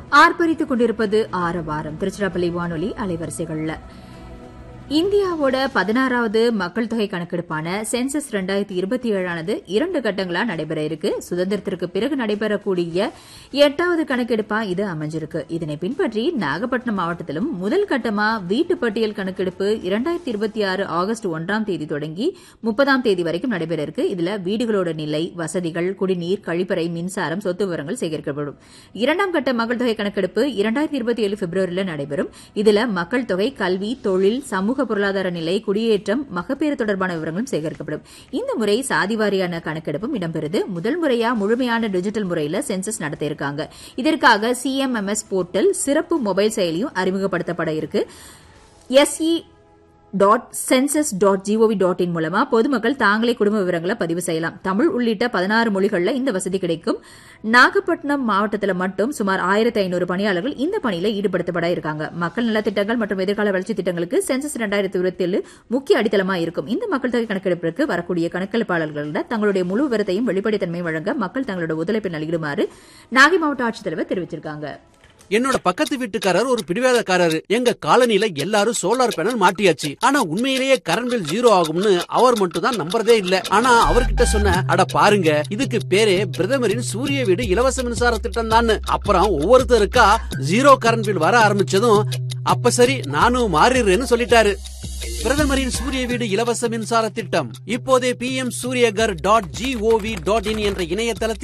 ஆர்ப்பரித்துக் கொண்டிருப்பது ஆரவாரம் திருச்சிராப்பள்ளி வானொலி அலைவரிசைகள்ல இந்தியாவோட பதினாறாவது மக்கள் தொகை கணக்கெடுப்பான சென்சஸ் ரெண்டாயிரத்தி இருபத்தி ஏழானது இரண்டு கட்டங்களா நடைபெற இருக்கு சுதந்திரத்திற்கு பிறகு நடைபெறக்கூடிய எட்டாவது கணக்கெடுப்பா இது அமைஞ்சிருக்கு இதனை பின்பற்றி நாகப்பட்டினம் மாவட்டத்திலும் முதல் கட்டமா வீட்டு பட்டியல் கணக்கெடுப்பு இரண்டாயிரத்தி இருபத்தி ஆறு ஆகஸ்ட் ஒன்றாம் தேதி தொடங்கி முப்பதாம் தேதி வரைக்கும் நடைபெற இருக்கு இதுல வீடுகளோட நிலை வசதிகள் குடிநீர் கழிப்பறை மின்சாரம் சொத்து விவரங்கள் சேகரிக்கப்படும் இரண்டாம் கட்ட மக்கள் தொகை கணக்கெடுப்பு இரண்டாயிரத்தி இருபத்தி ஏழு பிப்ரவரியில் நடைபெறும் இதுல மக்கள் தொகை கல்வி தொழில் சமூக பொருளாதார நிலை குடியேற்றம் மகப்பேறு தொடர்பான விவரங்களும் சேகரிக்கப்படும் இந்த முறை சாதிவாரியான கணக்கெடுப்பும் இடம்பெறுது முதல் முறையா முழுமையான டிஜிட்டல் முறையில சென்சஸ் நடத்த இருக்காங்க இதற்காக சிஎம்எம்எஸ் போர்ட்டல் சிறப்பு மொபைல் செயலியும் அறிமுகப்படுத்தப்பட இருக்கு SE dot census dot gov dot in மூலமா பொதுமக்கள் தாங்களே குடும்ப விவரங்களை பதிவு செய்யலாம் தமிழ் உள்ளிட்ட பதினாறு மொழிகளில் இந்த வசதி கிடைக்கும் நாகப்பட்டினம் மாவட்டத்தில் மட்டும் சுமார் ஆயிரத்தி ஐநூறு பணியாளர்கள் இந்த பணியில ஈடுபடுத்தப்பட இருக்காங்க மக்கள் நலத்திட்டங்கள் மற்றும் எதிர்கால வளர்ச்சி திட்டங்களுக்கு சென்சஸ் இரண்டாயிரத்தி இருபத்தி ஏழு முக்கிய அடித்தளமா இருக்கும் இந்த மக்கள் தொகை கணக்கெடுப்பிற்கு வரக்கூடிய கணக்கெடுப்பாளர்களிடம் தங்களுடைய முழு விவரத்தையும் வெளிப்படைத்தன்மை வழங்க மக்கள் தங்களோட ஒத்துழைப்பை நல்கிடுமாறு நாகை மாவட்ட ஆட்சித்தலைவர் தெரிவிச்சிருக்காங்க என்னோட பக்கத்து வீட்டுக்காரர் ஒரு பிடிவாதக்காரர் எங்க காலனில எல்லாரும் சோலார் பேனல் மாட்டியாச்சு ஆனா உண்மையிலேயே கரண்ட் பில் ஜீரோ ஆகும்னு அவர் மட்டும் தான் நம்புறதே இல்ல ஆனா அவர்கிட்ட சொன்ன அட பாருங்க இதுக்கு பேரே பிரதமரின் சூரிய வீடு இலவச மின்சார திட்டம் தான் அப்புறம் ஒவ்வொருத்தருக்கா ஜீரோ கரண்ட் பில் வர ஆரம்பிச்சதும் அப்ப சரி நானும் மாறிடுறேன்னு சொல்லிட்டாரு பிரதமரின் சூரிய வீடு இலவச மின்சார திட்டம் இப்போதே P M Suryaghar dot gov dot in என்ற இணையதளத்தில்